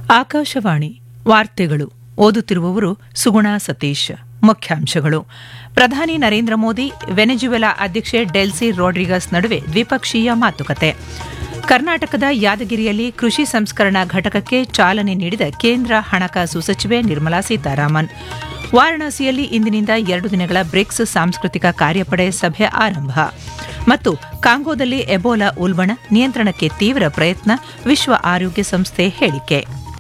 ಆಕಾಶವಾಣಿ ವಾರ್ತೆಗಳು ಓದುತ್ತಿರುವವರು ಸುಗುಣ ಸತೀಶ್ ಮುಖ್ಯಾಂಶಗಳು ಪ್ರಧಾನಿ ನರೇಂದ್ರ ಮೋದಿ ವೆನೆಜುವೆಲಾ ಅಧ್ಯಕ್ಷೆ ಡೆಲ್ಸಿ ರೋಡ್ರಿಗಸ್ ನಡುವೆ ದ್ವಿಪಕ್ಷೀಯ ಮಾತುಕತೆ ಕರ್ನಾಟಕದ ಯಾದಗಿರಿಯಲ್ಲಿ ಕೃಷಿ ಸಂಸ್ಕರಣಾ ಘಟಕಕ್ಕೆ ಚಾಲನೆ ನೀಡಿದ ಕೇಂದ್ರ ಹಣಕಾಸು ಸಚಿವೆ ನಿರ್ಮಲಾ ಸೀತಾರಾಮನ್ ವಾರಣಾಸಿಯಲ್ಲಿ ಇಂದಿನಿಂದ ಎರಡು ದಿನಗಳ ಬ್ರಿಕ್ಸ್ ಸಾಂಸ್ಕೃತಿಕ ಕಾರ್ಯಪಡೆ ಸಭೆ ಆರಂಭ ಮತ್ತು ಕಾಂಗೋದಲ್ಲಿ ಎಬೋಲಾ ಉಲ್ಬಣ ನಿಯಂತ್ರಣಕ್ಕೆ ತೀವ್ರ ಪ್ರಯತ್ನ ವಿಶ್ವ ಆರೋಗ್ಯ ಸಂಸ್ಥೆ ಹೇಳಿಕೆ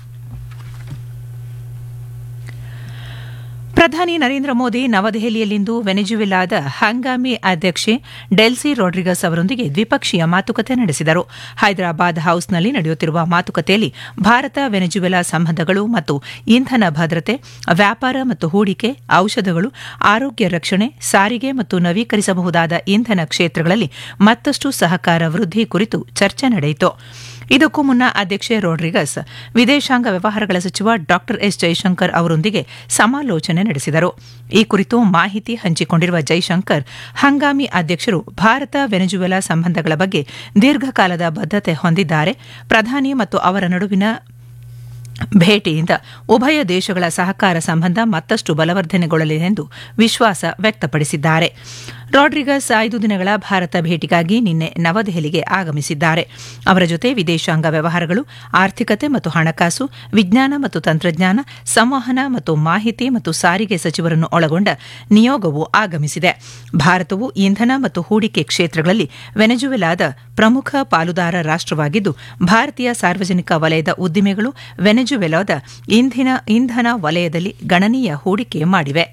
ಪ್ರಧಾನಿ ನರೇಂದ್ರ ಮೋದಿ ನವದೆಹಲಿಯಲ್ಲಿಂದು ವೆನೆಜುವೆಲಾದ ಹಂಗಾಮಿ ಅಧ್ಯಕ್ಷೆ ಡೆಲ್ಸಿ ರೋಡ್ರಿಗಸ್ ಅವರೊಂದಿಗೆ ದ್ವಿಪಕ್ಷೀಯ ಮಾತುಕತೆ ನಡೆಸಿದರು ಹೈದರಾಬಾದ್ ಹೌಸ್ನಲ್ಲಿ ನಡೆಯುತ್ತಿರುವ ಮಾತುಕತೆಯಲ್ಲಿ ಭಾರತ ವೆನೆಜುವೆಲಾ ಸಂಬಂಧಗಳು ಮತ್ತು ಇಂಧನ ಭದ್ರತೆ ವ್ಯಾಪಾರ ಮತ್ತು ಹೂಡಿಕೆ ಔಷಧಗಳು ಆರೋಗ್ಯ ರಕ್ಷಣೆ ಸಾರಿಗೆ ಮತ್ತು ನವೀಕರಿಸಬಹುದಾದ ಇಂಧನ ಕ್ಷೇತ್ರಗಳಲ್ಲಿ ಮತ್ತಷ್ಟು ಸಹಕಾರ ವೃದ್ಧಿ ಕುರಿತು ಚರ್ಚೆ ನಡೆಯಿತು ಇದಕ್ಕೂ ಮುನ್ನ ಅಧ್ಯಕ್ಷೆ ರೋಡ್ರಿಗಸ್ ವಿದೇಶಾಂಗ ವ್ಯವಹಾರಗಳ ಸಚಿವ ಡಾ ಎಸ್ ಜೈಶಂಕರ್ ಅವರೊಂದಿಗೆ ಸಮಾಲೋಚನೆ ನಡೆಸಿದರು ಈ ಕುರಿತು ಮಾಹಿತಿ ಹಂಚಿಕೊಂಡಿರುವ ಜೈಶಂಕರ್ ಹಂಗಾಮಿ ಅಧ್ಯಕ್ಷರು ಭಾರತ ವೆನೆಜುವೆಲಾ ಸಂಬಂಧಗಳ ಬಗ್ಗೆ ದೀರ್ಘಕಾಲದ ಬದ್ಧತೆ ಹೊಂದಿದ್ದಾರೆ ಪ್ರಧಾನಿ ಮತ್ತು ಅವರ ನಡುವಿನ ಭೇಟಿಯಿಂದ ಉಭಯ ದೇಶಗಳ ಸಹಕಾರ ಸಂಬಂಧ ಮತ್ತಷ್ಟು ಬಲವರ್ಧನೆಗೊಳ್ಳಲಿದೆ ಎಂದು ವಿಶ್ವಾಸ ವ್ಯಕ್ತಪಡಿಸಿದ್ದಾರೆ ರಾಡ್ರಿಗಸ್ ಐದು ದಿನಗಳ ಭಾರತ ಭೇಟಿಗಾಗಿ ನಿನ್ನೆ ನವದೆಹಲಿಗೆ ಆಗಮಿಸಿದ್ದಾರೆ ಅವರ ಜೊತೆ ವಿದೇಶಾಂಗ ವ್ಯವಹಾರಗಳು ಆರ್ಥಿಕತೆ ಮತ್ತು ಹಣಕಾಸು ವಿಜ್ಞಾನ ಮತ್ತು ತಂತ್ರಜ್ಞಾನ ಸಂವಹನ ಮತ್ತು ಮಾಹಿತಿ ಮತ್ತು ಸಾರಿಗೆ ಸಚಿವರನ್ನು ಒಳಗೊಂಡ ನಿಯೋಗವು ಆಗಮಿಸಿದೆ ಭಾರತವು ಇಂಧನ ಮತ್ತು ಹೂಡಿಕೆ ಕ್ಷೇತ್ರಗಳಲ್ಲಿ ವೆನೆಜುವೆಲಾದ ಪ್ರಮುಖ ಪಾಲುದಾರ ರಾಷ್ಟವಾಗಿದ್ದು ಭಾರತೀಯ ಸಾರ್ವಜನಿಕ ವಲಯದ ಉದ್ದಿಮೆಗಳು ವೆನೆಜುವೆಲಾದ ಇಂಧಿನ ಇಂಧನ ವಲಯದಲ್ಲಿ ಗಣನೀಯ ಹೂಡಿಕೆ ಮಾಡಿವೆ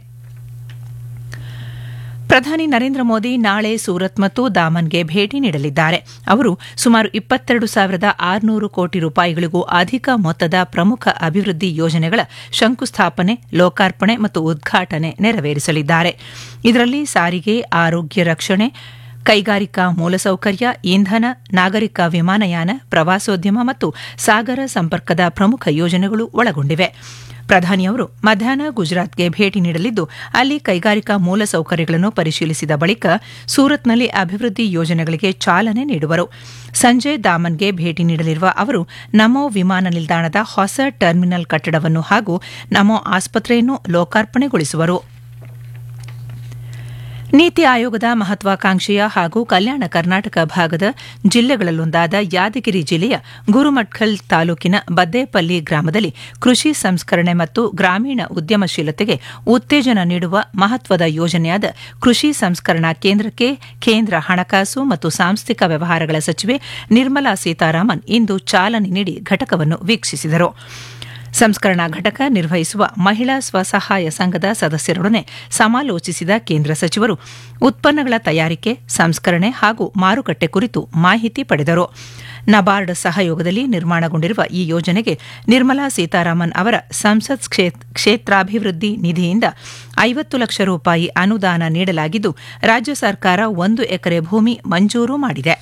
ಪ್ರಧಾನಿ ನರೇಂದ್ರ ಮೋದಿ ನಾಳೆ ಸೂರತ್ ಮತ್ತು ದಾಮನ್ಗೆ ಭೇಟಿ ನೀಡಲಿದ್ದಾರೆ ಅವರು ಸುಮಾರು ಇಪ್ಪತ್ತೆರಡು ಸಾವಿರದ ಆರುನೂರು ಕೋಟಿ ರೂಪಾಯಿಗಳಿಗೂ ಅಧಿಕ ಮೊತ್ತದ ಪ್ರಮುಖ ಅಭಿವೃದ್ಧಿ ಯೋಜನೆಗಳ ಶಂಕುಸ್ಥಾಪನೆ ಲೋಕಾರ್ಪಣೆ ಮತ್ತು ಉದ್ಘಾಟನೆ ನೆರವೇರಿಸಲಿದ್ದಾರೆ ಇದರಲ್ಲಿ ಸಾರಿಗೆ ಆರೋಗ್ಯ ರಕ್ಷಣೆ ಕೈಗಾರಿಕಾ ಮೂಲಸೌಕರ್ಯ ಇಂಧನ ನಾಗರಿಕ ವಿಮಾನಯಾನ ಪ್ರವಾಸೋದ್ಯಮ ಮತ್ತು ಸಾಗರ ಸಂಪರ್ಕದ ಪ್ರಮುಖ ಯೋಜನೆಗಳು ಒಳಗೊಂಡಿವೆ ಪ್ರಧಾನಿಯವರು ಮಧ್ಯಾಹ್ನ ಗುಜರಾತ್ಗೆ ಭೇಟಿ ನೀಡಲಿದ್ದು ಅಲ್ಲಿ ಕೈಗಾರಿಕಾ ಮೂಲಸೌಕರ್ಯಗಳನ್ನು ಪರಿಶೀಲಿಸಿದ ಬಳಿಕ ಸೂರತ್ನಲ್ಲಿ ಅಭಿವೃದ್ಧಿ ಯೋಜನೆಗಳಿಗೆ ಚಾಲನೆ ನೀಡುವರು ಸಂಜೆ ದಾಮನ್ಗೆ ಭೇಟಿ ನೀಡಲಿರುವ ಅವರು ನಮೋ ವಿಮಾನ ನಿಲ್ದಾಣದ ಹೊಸ ಟರ್ಮಿನಲ್ ಕಟ್ಟಡವನ್ನು ಹಾಗೂ ನಮೋ ಆಸ್ಪತ್ರೆಯನ್ನು ಲೋಕಾರ್ಪಣೆಗೊಳಿಸುವರು ನೀತಿ ಆಯೋಗದ ಮಹತ್ವಾಕಾಂಕ್ಷೆಯ ಹಾಗೂ ಕಲ್ಯಾಣ ಕರ್ನಾಟಕ ಭಾಗದ ಜಿಲ್ಲೆಗಳಲ್ಲೊಂದಾದ ಯಾದಗಿರಿ ಜಿಲ್ಲೆಯ ಗುರುಮಠ್ಕಲ್ ತಾಲೂಕಿನ ಬದ್ದೇಪಲ್ಲಿ ಗ್ರಾಮದಲ್ಲಿ ಕೃಷಿ ಸಂಸ್ಕರಣೆ ಮತ್ತು ಗ್ರಾಮೀಣ ಉದ್ಯಮಶೀಲತೆಗೆ ಉತ್ತೇಜನ ನೀಡುವ ಮಹತ್ವದ ಯೋಜನೆಯಾದ ಕೃಷಿ ಸಂಸ್ಕರಣಾ ಕೇಂದ್ರಕ್ಕೆ ಕೇಂದ್ರ ಹಣಕಾಸು ಮತ್ತು ಸಾಂಸ್ಥಿಕ ವ್ಯವಹಾರಗಳ ಸಚಿವೆ ನಿರ್ಮಲಾ ಸೀತಾರಾಮನ್ ಇಂದು ಚಾಲನೆ ನೀಡಿ ಘಟಕವನ್ನು ವೀಕ್ಷಿಸಿದರು ಸಂಸ್ಕರಣಾ ಘಟಕ ನಿರ್ವಹಿಸುವ ಮಹಿಳಾ ಸ್ವಸಹಾಯ ಸಂಘದ ಸದಸ್ಯರೊಡನೆ ಸಮಾಲೋಚಿಸಿದ ಕೇಂದ್ರ ಸಚಿವರು ಉತ್ಪನ್ನಗಳ ತಯಾರಿಕೆ ಸಂಸ್ಕರಣೆ ಹಾಗೂ ಮಾರುಕಟ್ಟೆ ಕುರಿತು ಮಾಹಿತಿ ಪಡೆದರು ನಬಾರ್ಡ್ ಸಹಯೋಗದಲ್ಲಿ ನಿರ್ಮಾಣಗೊಂಡಿರುವ ಈ ಯೋಜನೆಗೆ ನಿರ್ಮಲಾ ಸೀತಾರಾಮನ್ ಅವರ ಸಂಸತ್ ಕ್ಷೇತ್ರಾಭಿವೃದ್ಧಿ ನಿಧಿಯಿಂದ ಐವತ್ತು ಲಕ್ಷ ರೂಪಾಯಿ ಅನುದಾನ ನೀಡಲಾಗಿದ್ದು ರಾಜ್ಯ ಸರ್ಕಾರ ಒಂದು ಎಕರೆ ಭೂಮಿ ಮಂಜೂರು ಮಾಡಿದೆ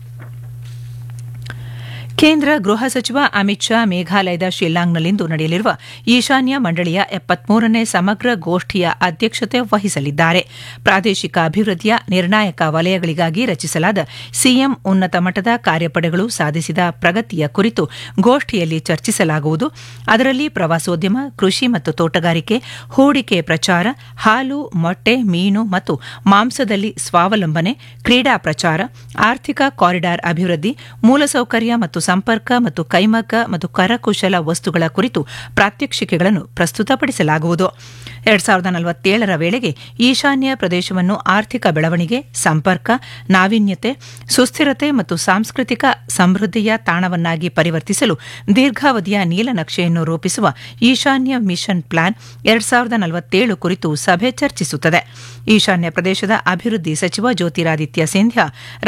ಕೇಂದ್ರ ಗೃಹ ಸಚಿವ ಅಮಿತ್ ಶಾ ಮೇಘಾಲಯದ ಶಿಲ್ಲಾಂಗ್ನಲ್ಲಿಂದು ನಡೆಯಲಿರುವ ಈಶಾನ್ಯ ಮಂಡಳಿಯ ಎಪ್ಪತ್ಮೂರನೇ ಸಮಗ್ರ ಗೋಷ್ಠಿಯ ಅಧ್ಯಕ್ಷತೆ ವಹಿಸಲಿದ್ದಾರೆ ಪ್ರಾದೇಶಿಕ ಅಭಿವೃದ್ಧಿಯ ನಿರ್ಣಾಯಕ ವಲಯಗಳಿಗಾಗಿ ರಚಿಸಲಾದ ಸಿಎಂ ಉನ್ನತ ಮಟ್ಟದ ಕಾರ್ಯಪಡೆಗಳು ಸಾಧಿಸಿದ ಪ್ರಗತಿಯ ಕುರಿತು ಗೋಷ್ಠಿಯಲ್ಲಿ ಚರ್ಚಿಸಲಾಗುವುದು ಅದರಲ್ಲಿ ಪ್ರವಾಸೋದ್ಯಮ ಕೃಷಿ ಮತ್ತು ತೋಟಗಾರಿಕೆ ಹೂಡಿಕೆ ಪ್ರಚಾರ ಹಾಲು ಮೊಟ್ಟೆ ಮೀನು ಮತ್ತು ಮಾಂಸದಲ್ಲಿ ಸ್ವಾವಲಂಬನೆ ಕ್ರೀಡಾ ಪ್ರಚಾರ ಆರ್ಥಿಕ ಕಾರಿಡಾರ್ ಅಭಿವೃದ್ಧಿ ಮೂಲಸೌಕರ್ಯ ಮತ್ತು ಸಂಪರ್ಕ ಮತ್ತು ಕೈಮಗ್ಗ ಮತ್ತು ಕರಕುಶಲ ವಸ್ತುಗಳ ಕುರಿತು ಪ್ರಾತ್ಯಕ್ಷಿಕೆಗಳನ್ನು ಪ್ರಸ್ತುತಪಡಿಸಲಾಗುವುದು ಎರಡ್ ಸಾವಿರದ ನಲವತ್ತೇಳರ ವೇಳೆಗೆ ಈಶಾನ್ಯ ಪ್ರದೇಶವನ್ನು ಆರ್ಥಿಕ ಬೆಳವಣಿಗೆ ಸಂಪರ್ಕ ನಾವೀನ್ಯತೆ ಸುಸ್ಥಿರತೆ ಮತ್ತು ಸಾಂಸ್ಕೃತಿಕ ಸಮೃದ್ಧಿಯ ತಾಣವನ್ನಾಗಿ ಪರಿವರ್ತಿಸಲು ದೀರ್ಘಾವಧಿಯ ನೀಲನಕ್ಷೆಯನ್ನು ರೂಪಿಸುವ ಈಶಾನ್ಯ ಮಿಷನ್ ಪ್ಲಾನ್ ಎರಡ್ ಸಾವಿರದ ನಲವತ್ತೇಳು ಕುರಿತು ಸಭೆ ಚರ್ಚಿಸುತ್ತದೆ ಈಶಾನ್ಯ ಪ್ರದೇಶದ ಅಭಿವೃದ್ಧಿ ಸಚಿವ ಜ್ಯೋತಿರಾದಿತ್ಯ ಸಿಂಧ್ಯಾ